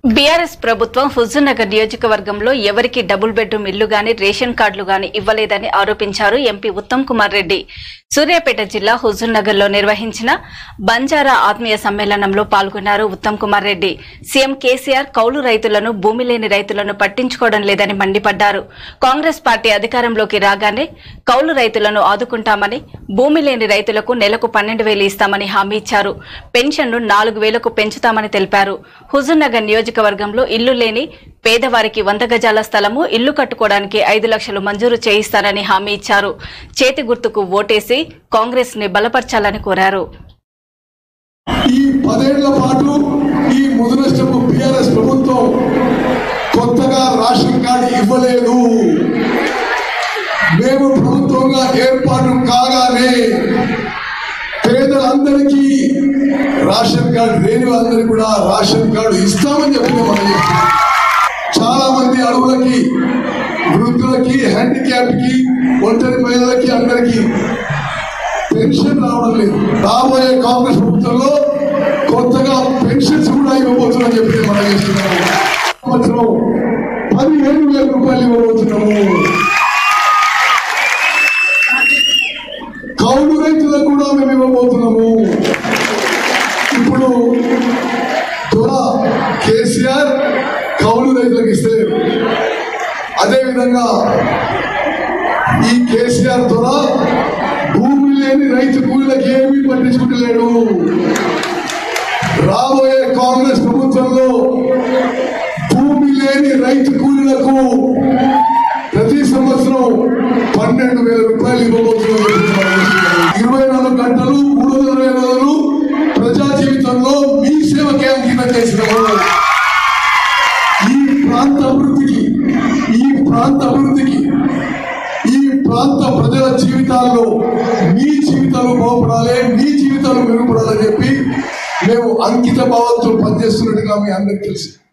BRS ప్రభుత్వం హుజూర్నగర్ నియోజకవర్గంలో ఎవరికి డబుల్ బెడ్రూమ్ ఇల్లు గాని రేషన్ కార్డులు గాని ఇవ్వలేదని ఆరోపించారు ఎంపీ ఉత్తమ్ కుమార్ రెడ్డి సూర్యాపేట జిల్లా హుజూర్నగర్ లో నిర్వహించిన బంజారా ఆత్మీయ సమ్మేళనంలో పాల్గొన్నారు ఉత్తమ్ కుమార్ రెడ్డి సీఎం కేసీఆర్ కౌలు రైతులను భూమి లేని రైతులను పట్టించుకోవడం లేదని మండిపడ్డారు కాంగ్రెస్ పార్టీ అధికారంలోకి రాగానే కౌలు రైతులను ఆదుకుంటామని భూమి లేని రైతులకు నెలకు పన్నెండు వేలు ఇస్తామని హామీ ఇచ్చారు పెన్షన్ను నాలుగు వేలకు పెంచుతామని తెలిపారు హుజూర్నగర్ నియోజకవర్గంలో ఇల్లు లేని పేదవారికి వంద గజాల స్థలము ఇల్లు కట్టుకోవడానికి ఐదు లక్షలు మంజూరు చేయిస్తారని హామీ ఇచ్చారు చేతి గుర్తుకు ఓటేసి కాంగ్రెస్ ని బలపరచాలని కోరారు ఈ పదేళ్ల పాటు ఈ ముదనష్టపు బిఆర్ఎస్ ప్రభుత్వం కొత్తగా రేషన్ కార్డు ఇవ్వలేదు మేము ప్రభుత్వంగా ఏర్పాటు కాగానే పేదలందరికీ రేషన్ కార్డు లేని వాళ్ళందరికీ కూడా రేషన్ కార్డు ఇస్తామని చెప్పి మనం చెప్తున్నాం. చాలా మంది అడవులకి వృద్ధులకి హ్యాండిక్యాప్ కి ఒంటరి మహిళలకి అందరికీ పెన్షన్ రావడం లేదు రాబోయే కాంగ్రెస్ ప్రభుత్వంలో కొత్తగా పెన్షన్స్ కూడా ఇవ్వబోతున్నామని చెప్పి మనం చేస్తున్నాము సంవత్సరం పదిహేను వేల రూపాయలు ఇవ్వబోతున్నాము కౌలు రైతులకు కూడా మేము ఇవ్వబోతున్నాము ఇప్పుడు దొర కేసీఆర్ కౌలు రైతులకు ఇస్తలేరు అదేవిధంగా ఈ కేసీఆర్ దొర భూమి లేని రైతు కూలీలకు ఏమీ పట్టించుకుంటలేడు రాబోయే కాంగ్రెస్ ప్రభుత్వంలో భూమి లేని రైతు కూలీలకు ప్రతి సంవత్సరం పన్నెండు వేల రూపాయలు ఇవ్వబోతున్నాం ఇరవై నాలుగు గంటలు మూడు వందల ఇరవై రోజులు ప్రజా జీవితంలో మీ సేవకే అంకితం చేసినాము ఈ ప్రాంత అభివృద్ధికి ఈ ప్రాంత అభివృద్ధికి ఈ ప్రాంత ప్రజల జీవితాల్లో మీ జీవితాలు బాగుపడాలి మీ జీవితాలు మెరుగుపడాలని చెప్పి మేము అంకిత భావంతో పనిచేస్తున్నట్టుగా మీ అందరికీ తెలుసు